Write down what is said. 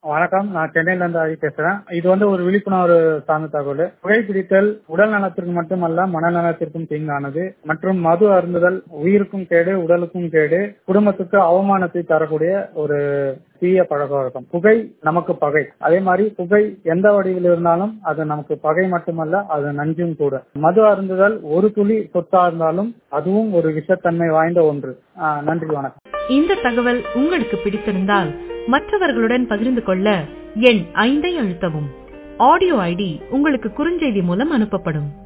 வணக்கம் நான் சென்னையில இருந்து ஆகி பேசுறேன் இது வந்து ஒரு விழிப்புணர்வு சார்ந்த தகவல் புகைப்பிடித்தல் உடல் நலத்திற்கு மட்டுமல்ல மனநலத்திற்கும் தீங்கானது மற்றும் மது அருந்துதல் உயிருக்கும் கேடு உடலுக்கும் கேடு குடும்பத்துக்கு அவமானத்தை தரக்கூடிய ஒரு தீய பழக்க வழக்கம் புகை நமக்கு பகை அதே மாதிரி புகை எந்த வடிவில் இருந்தாலும் அது நமக்கு பகை மட்டுமல்ல அது நஞ்சும் கூட மது அருந்துதல் ஒரு துளி சொத்தா இருந்தாலும் அதுவும் ஒரு விஷத்தன்மை வாய்ந்த ஒன்று ஆஹ் நன்றி வணக்கம் இந்த தகவல் உங்களுக்கு பிடித்திருந்தால் மற்றவர்களுடன் பகிர்ந்து கொள்ள எண் ஐந்தை அழுத்தவும் ஆடியோ ஐடி உங்களுக்கு குறுஞ்செய்தி மூலம் அனுப்பப்படும்